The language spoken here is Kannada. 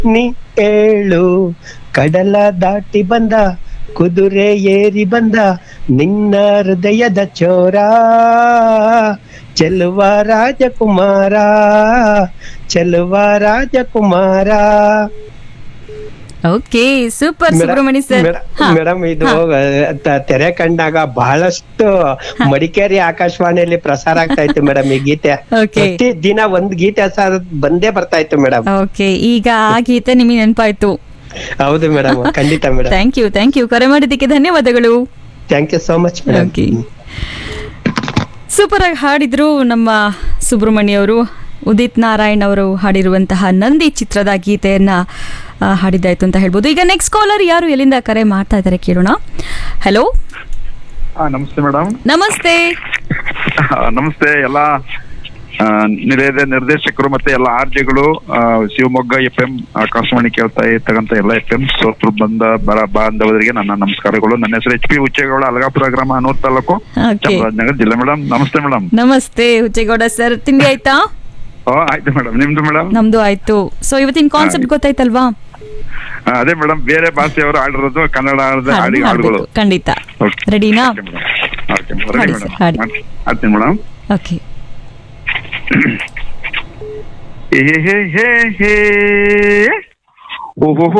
ನೀ ಏಳು ಕಡಲ ದಾಟಿ ಬಂದ ಕುದುರೆ ಏರಿ ಬಂದ ನಿನ್ನ ಹೃದಯದ ಚೋರ ಚೆಲುವ ರಾಜಕುಮಾರ ಚೆಲುವ ರಾಜಕುಮಾರ okay super Subrahmanya sir madam ಇದು ತ- ತೆರೆ ಕಂಡಾಗ ಬಹಳಷ್ಟು ಮಡಿಕೇರಿ ಆಕಾಶವಾಣಿಯಲ್ಲಿ ಪ್ರಸಾರ ಆಗ್ತಾ ಇತ್ತು ಮೇಡಮ್ ಈ ಗೀತೆ Okay. ಪ್ರತಿ ದಿನ ಒಂದ್ ಗೀತೆ ಸರ್ ಬಂದೇ ಬರ್ತಾ ಇತ್ತು ಮೇಡಮ್ ಓಕೆ ಈಗ ಆ ಗೀತೆ ನಿಮಗೆ ನೆನಪಾಯ್ತು ಹೌದು ಮೇಡಮ್ ಖಂಡಿತ madam thank you thank you ಕರೆ ಮಾಡಿದ್ದಕ್ಕೆ ಧನ್ಯವಾದಗಳು thank you so much madam Okay. Super ಆಗಿ ಹಾಡಿದ್ರು ನಮ್ಮ ಸುಬ್ರಹ್ಮಣ್ಯ ಅವರು ಉದಿತ್ ನಾರಾಯಣ್ ಅವರು ಹಾಡಿರುವಂತಹ ನಂದಿ ಚಿತ್ರದ ಗೀತೆಯನ್ನ ಆ, ಹಾಡಿದ್ದಾಯ್ತು ಅಂತ ಹೇಳ್ಬೋದು ಈಗ ನೆಕ್ಸ್ಟ್ ಕಾಲರ್ ಯಾರು ಎಲ್ಲಿಂದ ಕರೆ ಮಾಡ್ತಾ ಇದ್ದಾರೆ ಕೇಳೋಣ ಹಲೋ ಹಾ ನಮಸ್ತೆ ಮೇಡಮ್ ನಮಸ್ತೆ ನಮಸ್ತೆ ಎಲ್ಲ ಆ, ನಿಲಯದ ನಿರ್ದೇಶಕರು ಮತ್ತೆ ಎಲ್ಲ ಆರ್ಜೆಗಳು ಶಿವಮೊಗ್ಗ ಎಫ್ ಎಂ ಆಕಾಶವಾಣಿ ಕೇಳ್ತಾ ಇರ್ತಕ್ಕಂಥ ಎಲ್ಲ ಎಫ್ ಎಂ ಸೋತೃ ಬಂದ ಬರ ಬಾಂಧವರಿಗೆ ನನ್ನ ನಮಸ್ಕಾರಗಳು ನನ್ನ ಹೆಸರು ಎಚ್ ಪಿ ಉಚ್ಚೇಗೌಡ ಅಲಗಾಪುರ ಗ್ರಾಮ ಅನೂರ್ ತಾಲೂಕು Okay. ಚಾಮರಾಜನಗರ ಜಿಲ್ಲೆ ಮೇಡಮ್ ನಮಸ್ತೆ ಮೇಡಮ್ ನಮಸ್ತೆ ಹುಚ್ಚೇಗೌಡ ಸರ್ ತಿಂಡಿ ಆಯ್ತಾ ಓ ಆಯ್ತು ಮೇಡಮ್ ನಿಮ್ದು ಮೇಡಮ್ ನಮ್ದು ಆಯ್ತು ಸೊ ಇವತ್ತಿನ ಕಾನ್ಸೆಪ್ಟ್ ಗೊತ್ತಾಯ್ತಲ್ವಾ ಅದೇ ಮೇಡಮ್ ಬೇರೆ ಭಾಷೆಯವರು ಆಡಿರೋದು ಕನ್ನಡ ಆಡಿದ ಹಾಡಿ ಹಾಡನ್ನ ಹಾಡುಗಳು ಹಾಡ್ಬೇಕು ಖಂಡಿತ Okay. ರೆಡಿನಾ Okay, madam. Okay, ready, ಹಾಡಿ madam. sir, ಹಾಡಿ. ಆಡ್ತೀನಿ ಮೇಡಮ್ ಓಕೆ ಹೇ ಹೇ ಹೇ ಹೇ ಓಹೋ